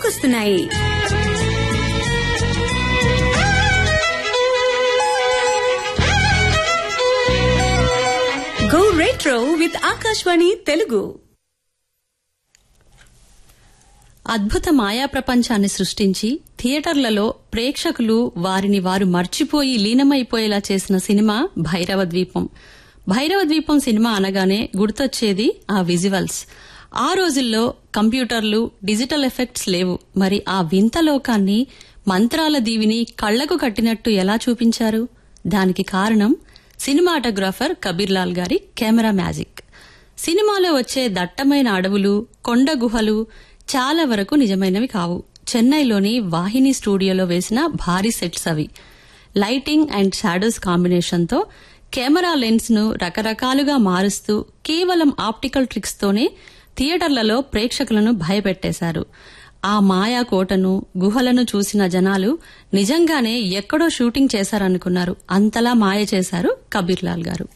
గుర్తుకొస్తున్నాయి go retro with Akashvani Telugu అద్భుత మాయా ప్రపంచాన్ని సృష్టించి థియేటర్లలో ప్రేక్షకులు వారిని వారు మర్చిపోయి లీనమైపోయేలా చేసిన సినిమా భైరవ ద్వీపం భైరవ ద్వీపం సినిమా అనగానే గుర్తొచ్చేది ఆ విజువల్స్ ఆ రోజుల్లో కంప్యూటర్లు డిజిటల్ ఎఫెక్ట్స్ లేవు మరి ఆ వింత లోకాన్ని మంత్రాల దీవిని కళ్లకు కట్టినట్టు ఎలా చూపించారు దానికి కారణం సినిమాటోగ్రాఫర్ కబీర్లాల్ గారి కెమెరా మ్యాజిక్ సినిమాలో వచ్చే దట్టమైన అడవులు కొండ గుహలు చాలా వరకు నిజమైనవి కావు చెన్నైలోని వాహిని స్టూడియోలో వేసిన భారీ సెట్స్ అవి లైటింగ్ అండ్ షాడోస్ కాంబినేషన్తో కెమెరా లెన్స్ ను రకరకాలుగా మారుస్తూ కేవలం ఆప్టికల్ ట్రిక్స్ తోనే థియేటర్లలో ప్రేక్షకులను భయపెట్టేశారు ఆ మాయా కోటను గుహలను చూసిన జనాలు నిజంగానే ఎక్కడో షూటింగ్ చేశారనుకున్నారు అంతలా మాయ చేశారు కబీర్లాల్ గారు